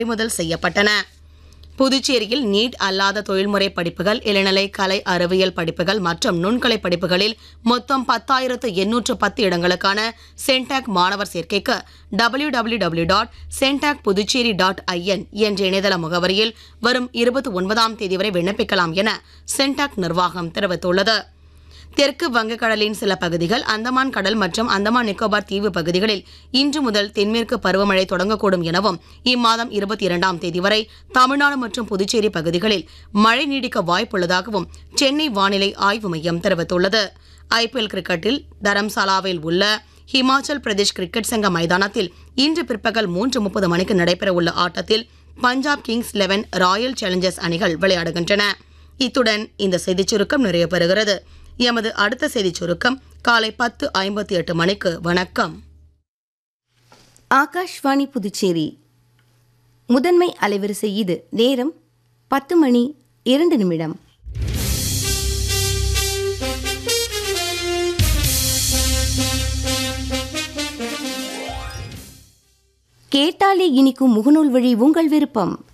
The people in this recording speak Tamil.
பறிமுதல் செய்யப்பட்டன புதுச்சேரியில் நீட் அல்லாத தொழில்முறை படிப்புகள் இளநிலை கலை அறிவியல் படிப்புகள் மற்றும் நுண்கலை படிப்புகளில் மொத்தம் பத்தாயிரத்து எண்ணூற்று பத்து இடங்களுக்கான சென்டாக் மாணவர் சேர்க்கைக்கு W W W dot Centac Puducherry dot IN என்ற இணையதள முகவரியில் வரும் இருபத்தி ஒன்பதாம் தேதி வரை விண்ணப்பிக்கலாம் என சென்டாக் நிர்வாகம் தெரிவித்துள்ளது தெற்கு வங்கக்கடலின் சில பகுதிகள் அந்தமான் கடல் மற்றும் அந்தமான் நிக்கோபார் தீவு பகுதிகளில் இன்று முதல் தென்மேற்கு பருவமழை தொடங்கக்கூடும் எனவும் இம்மாதம் இருபத்தி இரண்டாம் தேதி வரை தமிழ்நாடு மற்றும் புதுச்சேரி பகுதிகளில் மழை நீடிக்க வாய்ப்புள்ளதாகவும் சென்னை வானிலை ஆய்வு மையம் தெரிவித்துள்ளது ஐபிஎல் கிரிக்கெட்டில் தரம்சாலாவில் உள்ள ஹிமாச்சல் பிரதேஷ் கிரிக்கெட் சங்க மைதானத்தில் இன்று பிற்பகல் மூன்று முப்பது மணிக்கு நடைபெறவுள்ள ஆட்டத்தில் Punjab Kings Eleven Royal Challengers அணிகள் விளையாடுகின்றன இத்துடன் இந்த செய்திச் சுருக்கம் நிறைவு பெறுகிறது எமது அடுத்த செய்திச் சுருக்கம் காலை பத்து ஐம்பத்தி எட்டு மணிக்கு வணக்கம் ஆகாஷ்வாணி புதுச்சேரி முதன்மை அலைவரிசை இது நேரம் பத்து மணி இரண்டு நிமிடம் கேட்டாலே இனிக்கும் முகநூல் வழி உங்கள் விருப்பம்